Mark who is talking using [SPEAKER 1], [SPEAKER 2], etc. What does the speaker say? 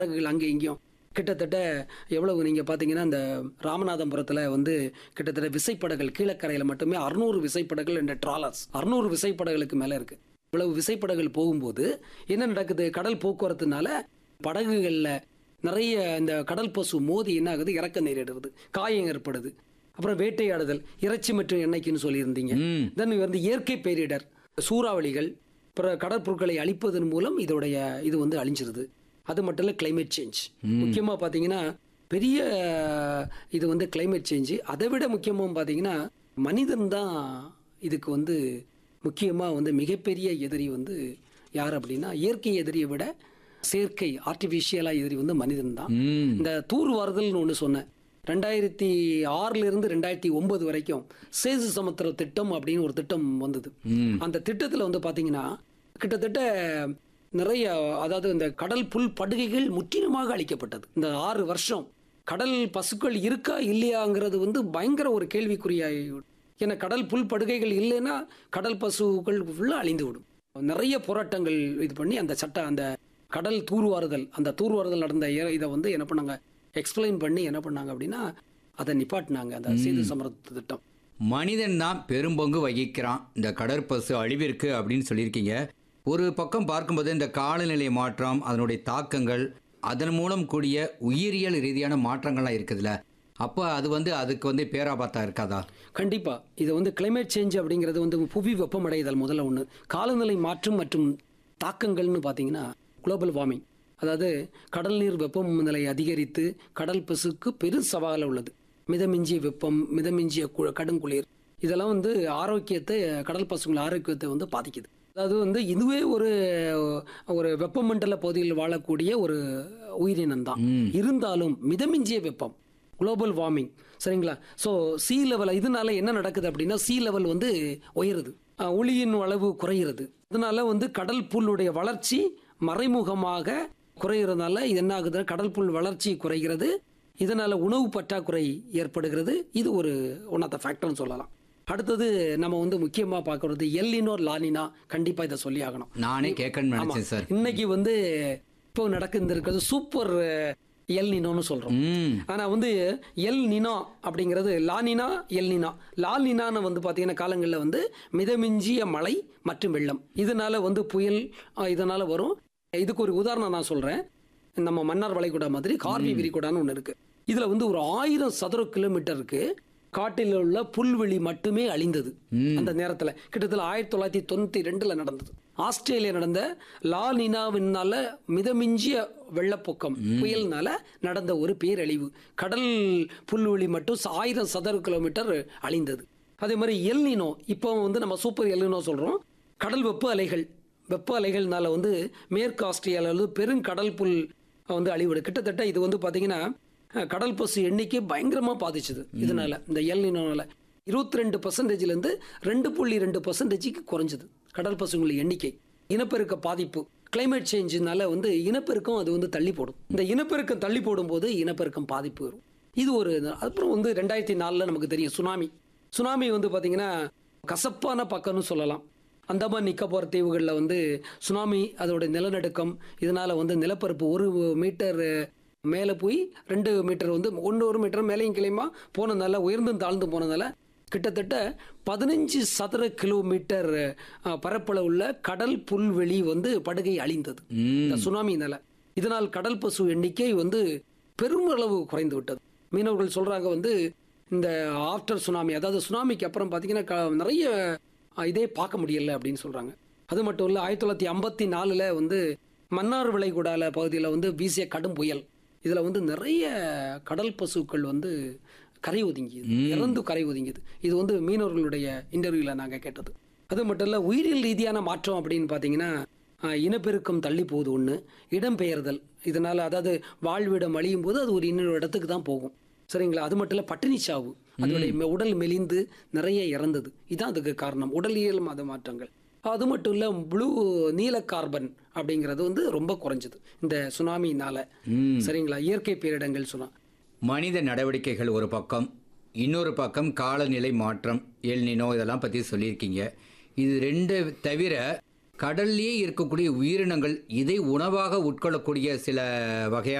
[SPEAKER 1] படகுகள் அங்கே இங்கேயும் கிட்டத்தட்ட எவ்வளவு நீங்கள் பார்த்தீங்கன்னா இந்த ராமநாதபுரத்தில் வந்து கிட்டத்தட்ட விசைப்படகுகள் கீழக்கரையில் மட்டுமே அறுநூறு விசைப்படகுகள் என்ற ட்ராலர்ஸ் அறுநூறு விசைப்படகுகளுக்கு மேலே இருக்கு இவ்வளவு விசைப்படகுகள் போகும்போது என்ன நடக்குது கடல் போக்குவரத்துனால படகுகளில் நிறைய இந்த கடல் பசு மோதி என்ன ஆகுது இறக்க நேரிடுறது காயம் ஏற்படுது அப்புறம் வேட்டையாடுதல் இறைச்சி மற்றும் எண்ணெய்க்குன்னு சொல்லியிருந்தீங்க
[SPEAKER 2] ம்
[SPEAKER 1] தென் வந்து இயற்கை பேரிடர் சூறாவளிகள் பிற கடற்பொருட்களை அழிப்பதன் மூலம் இதோடைய இது வந்து அழிஞ்சிருது அது மட்டும் இல்லை climate சேஞ்ச் முக்கியமாக பார்த்தீங்கன்னா பெரிய இது வந்து climate சேஞ்சு அதை விட முக்கியமாக பார்த்தீங்கன்னா மனிதன் தான் இதுக்கு வந்து முக்கியமாக வந்து மிகப்பெரிய எதிரி வந்து யார் அப்படின்னா இயற்கை எதிரியை விட செயற்கை ஆர்டிஃபிஷியலாக எதிரி வந்து மனிதன் தான்
[SPEAKER 2] ம்
[SPEAKER 1] இந்த தூர்வாறுதல்னு ஒன்று சொன்னேன் ரெண்டாயிரத்தி ஆறுல இருந்து ரெண்டாயிரத்தி ஒன்பது வரைக்கும் சேது சமுத்திர திட்டம் அப்படின்னு ஒரு திட்டம் வந்தது
[SPEAKER 2] ம்
[SPEAKER 1] அந்த திட்டத்தில் வந்து பார்த்தீங்கன்னா கிட்டத்தட்ட நிறைய அதாவது இந்த கடல் புல் படுகைகள் முற்றிலுமாக அழிக்கப்பட்டது இந்த ஆறு வருஷம் கடல் பசுக்கள் இருக்கா இல்லையாங்கிறது வந்து பயங்கர ஒரு கேள்விக்குறியாகி ஏன்னா கடல் புல் படுகைகள் இல்லைன்னா கடல் பசுக்கள் ஃபுல்லாக அழிந்து விடும் நிறைய போராட்டங்கள் இது பண்ணி அந்த சட்ட அந்த கடல் தூர்வாறுதல் அந்த தூர்வாறுதல் நடந்த இ- இதை வந்து என்ன பண்ணாங்க எக்ஸ்பிளைன் பண்ணி என்ன பண்ணாங்க அப்படின்னா அதை நிப்பாட்டினாங்க அந்த சேது சமரத்து திட்டம்
[SPEAKER 2] மனிதன் தான் பெரும்பங்கு வகிக்கிறான் இந்த கடற்பசு அழிவிற்கு அப்படின்னு சொல்லியிருக்கீங்க ஒரு பக்கம் பார்க்கும்போது இந்த காலநிலை மாற்றம் அதனுடைய தாக்கங்கள் அதன் மூலம் கூடிய உயிரியல் ரீதியான மாற்றங்கள்லாம் இருக்குதுல்ல அப்போ அது வந்து அதுக்கு வந்து பேராபத்தா இருக்காதா
[SPEAKER 1] கண்டிப்பா இது வந்து கிளைமேட் சேஞ்ச் அப்படிங்கிறது வந்து புவி வெப்பமடைதல் முதல்ல ஒன்று காலநிலை மாற்றம் மற்றும் தாக்கங்கள்னு பார்த்தீங்கன்னா குளோபல் வார்மிங் அதாவது கடல் நீர் வெப்பநிலை அதிகரித்து கடல் பசுக்கு பெரும் சவாலாக உள்ளது மிதமிஞ்சிய வெப்பம் மிதமிஞ்சிய கு- கடுங்குளிர் இதெல்லாம் வந்து ஆரோக்கியத்தை கடல் பசுங்கள ஆரோக்கியத்தை வந்து பாதிக்குது அதாவது வந்து இதுவே ஒரு ஒரு வெப்பமண்டல பகுதியில் வாழக்கூடிய ஒரு உயிரினம் தான்
[SPEAKER 2] ம்
[SPEAKER 1] இருந்தாலும் மிதமிஞ்சிய வெப்பம் குளோபல் வார்மிங் சரிங்களா ஸோ சீ லெவல் இதனால என்ன நடக்குது அப்படின்னா சீ லெவல் வந்து உயருது அஹ் ஒளியின் அளவு குறைகிறது அதனால வந்து கடல் புல்லுடைய வளர்ச்சி மறைமுகமாக குறைகிறதுனால இது என்ன ஆகுதுன்னா கடல் புல் வளர்ச்சி குறைகிறது இதனால உணவு பற்றாக்குறை ஏற்படுகிறது இது ஒரு ஒன் ஆஃப் த ஃபேக்டர்னு சொல்லலாம் அடுத்தது நம்ம வந்து முக்கியமாக பார்க்கறது எல்லினோ லானினா கண்டிப்பாக இதை சொல்லி ஆகணும்
[SPEAKER 2] நானே கேட்கணும்னு
[SPEAKER 1] ஆமா.
[SPEAKER 2] நினைச்சேன் சார்
[SPEAKER 1] இன்னைக்கு வந்து இப்போ நடக்குது இருக்கிறது சூப்பர் எல் நினோன்னு சொல்றோம்
[SPEAKER 2] ம்
[SPEAKER 1] ஆனா வந்து எல் நினா அப்படிங்கிறது லானினா எல் நினா லால் நினான்னு வந்து பார்த்தீங்கன்னா காலங்களில் வந்து மிதமிஞ்சிய மழை மற்றும் வெள்ளம் இதனால வந்து புயல் அஹ், இதனால வரும் இதுக்கு ஒரு உதாரணம் நான் சொல்றேன் நம்ம மன்னார் வளைகுடா மாதிரி கார்வி விரிகுடான்னு ஒன்று இருக்கு இதுல வந்து ஒரு ஆயிரம் சதுர கிலோமீட்டருக்கு காட்டில் உள்ள புல்வெளி மட்டுமே அழிந்தது
[SPEAKER 2] ம்.
[SPEAKER 1] அந்த நேரத்தில் கிட்டத்தட்ட ஆயிரத்தி தொள்ளாயிரத்தி தொண்ணூற்றி ரெண்டில் நடந்தது ஆஸ்திரேலியா நடந்த லா நினாவினால மிதமிஞ்சிய வெள்ளப்பொக்கம் புயல்னால நடந்த ஒரு பேரழிவு கடல் புல்வெளி மட்டும் ச- ஆயிரம் சதுர கிலோமீட்டர் அழிந்தது அதே மாதிரி எல்னினோ இப்போ வந்து நம்ம சூப்பர் எல்னினோ சொல்கிறோம் கடல் வெப்ப அலைகள் வெப்ப அலைகள்னால வந்து மேற்கு ஆஸ்திரேலியாவில் வந்து பெருங்கடல் புல் வந்து அழிவுடு கிட்டத்தட்ட இது வந்து பார்த்தீங்கன்னா அஹ், கடல் பசு எண்ணிக்கை பயங்கரமாக பாதிச்சுது இதனால இந்த எல்னினோனால இருபத்தி ரெண்டு பர்சன்டேஜ்லேருந்து ரெண்டு புள்ளி ரெண்டு பர்சன்டேஜுக்கு குறைஞ்சது கடல் பசுங்கள எண்ணிக்கை இனப்பெருக்க பாதிப்பு climate சேஞ்சுனால வந்து இனப்பெருக்கம் அது வந்து தள்ளி போடும் இந்த இனப்பெருக்கம் தள்ளி போடும்போது இனப்பெருக்கம் பாதிப்பு வரும் இது ஒரு அப்புறம் வந்து ரெண்டாயிரத்தி நாலில் நமக்கு தெரியும் சுனாமி சுனாமி வந்து பார்த்தீங்கன்னா கசப்பான பக்கம்னு சொல்லலாம் அந்தமான் நிக்கோபார் தீவுகளில் வந்து சுனாமி அதோட நிலநடுக்கம் இதனால வந்து நிலப்பரப்பு ஒரு மீட்டர் மேலே போய் ரெண்டு மீட்டர் வந்து ஒன்று ஒரு மீட்டர் மேலேயும் கிளையுமா போனதுனால உயர்ந்தும் தாழ்ந்தும் போனதால கிட்டத்தட்ட பதினஞ்சு சதுர கிலோமீட்டர் அஹ், பரப்பளவு உள்ள கடல் புல்வெளி வந்து படுகை அழிந்தது இந்த
[SPEAKER 2] ம்
[SPEAKER 1] சுனாமினால இதனால் கடல் பசு எண்ணிக்கை வந்து பெருமளவு குறைந்து விட்டது மீனவர்கள் சொல்றாங்க வந்து இந்த ஆஃப்டர் சுனாமி அதாவது சுனாமிக்கு அப்புறம் பார்த்தீங்கன்னா க- நிறைய அஹ், இதே பார்க்க முடியல அப்படின்னு சொல்றாங்க அது மட்டும் இல்லை ஆயிரத்தி தொள்ளாயிரத்தி ஐம்பத்தி நாலில் வந்து மன்னார் விளைகுடால பகுதியில் வந்து வீசிய கடும் புயல் இதில் வந்து நிறைய கடல் பசுக்கள் வந்து கரை ஒதுங்கியது இறந்து கரை ஒதுங்கியது இது வந்து மீனவர்களுடைய இன்டர்வியூவில் நாங்கள் கேட்டது அது மட்டும் இல்லை உயிரியல் ரீதியான மாற்றம் அப்படின்னு பார்த்தீங்கன்னா ஆஹ், இனப்பெருக்கம் தள்ளி போகுது ஒன்று இடம்பெயர்தல் இதனால் அதாவது வாழ்விடம் அழியும் போது அது ஒரு இன்னொரு இடத்துக்கு தான் போகும் சரிங்களா அது மட்டும் இல்லை பட்டினி சாவு அதனுடைய மெ- உடல் மெலிந்து நிறைய இறந்தது இதான் அதுக்கு காரணம் உடலியல் மத மாற்றங்கள் அது மட்டும் இல்லை ப்ளூ நீல கார்பன் அப்படிங்கிறது வந்து ரொம்ப குறைஞ்சது இந்த சுனாமினால
[SPEAKER 2] ம்
[SPEAKER 1] சரிங்களா இயற்கை பேரிடங்கள் சொன்னா
[SPEAKER 2] மனித நடவடிக்கைகள் ஒரு பக்கம் இன்னொரு பக்கம் காலநிலை மாற்றம் எல்னினோ இதெல்லாம் பற்றி சொல்லியிருக்கீங்க இது ரெண்டு தவிர கடல்லேயே இருக்கக்கூடிய உயிரினங்கள் இதை உணவாக உட்கொள்ளக்கூடிய சில வகையான